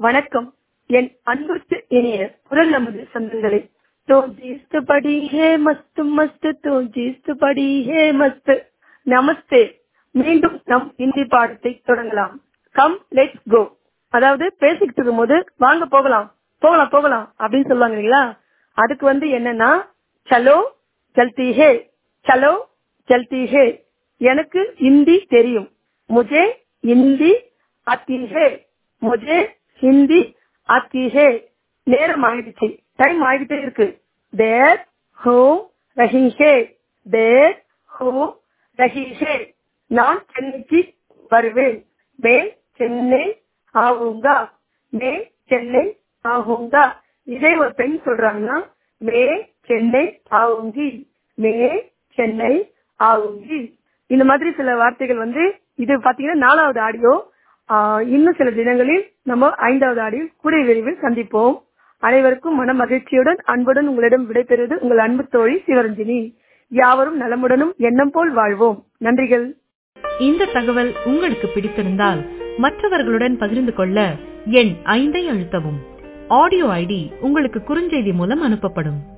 வணக்கம் என் அன்புக்கு இனிய குரல் நமது சொந்தங்களே तो जिस्त बड़ी है मस्त मस्त तो जिस्त बड़ी है मस्त நமஸ்தே மீண்டும் நம் ஹிந்தி பாடத்தை தொடங்கலாம் கம் லெட்ஸ் கோ அதாவது பேசிக்கிட்டு இருக்கும்போது வாங்க போகலாம் போகலாம் போகலாம் அப்படின்னு சொல்லுவாங்க இல்லைங்களா அதுக்கு வந்து என்னன்னா சலோ ஜல்தி ஹே சலோ ஜல்தி ஹே எனக்கு ஹிந்தி தெரியும் முஜே ஹிந்தி ஆத்தி ஹே முஜே ஹிந்தி ஆத்தி ஹே நேரம் ஆயிடுச்சு டைம் ஆகிட்டே இருக்கு தேர் ஹோ ரஹி ஹே தேர் ஹோ ரஹி ஹே நான் சென்னைக்கு வருவேன் மே சென்னை ஆகுங்கா மே சென்னை ஆகுங்கா இதே ஒரு பெண் சொல்றாங்கன்னா மே சென்னை ஆகுங்கி மே சென்னை ஆகுங்கி இந்த மாதிரி சில வார்த்தைகள் வந்து இது பாத்தீங்கன்னா நாலாவது ஆடியோ இன்னும் சில தினங்களில் நம்ம ஐந்தாவது ஆடியோ கூடிய விரைவில் சந்திப்போம் அனைவருக்கும் மன மகிழ்ச்சியுடன் அன்புடன் உங்களிடம் விடைபெறுவது உங்கள் அன்பு தோழி சிவரஞ்சினி யாவரும் நலமுடனும் எண்ணம் போல் வாழ்வோம் நன்றிகள் இந்த தகவல் உங்களுக்கு பிடித்திருந்தால் மற்றவர்களுடன் பகிர்ந்து கொள்ள எண் ஐந்தை அழுத்தவும் ஆடியோ ஐடி உங்களுக்கு குறுஞ்செய்தி மூலம் அனுப்பப்படும்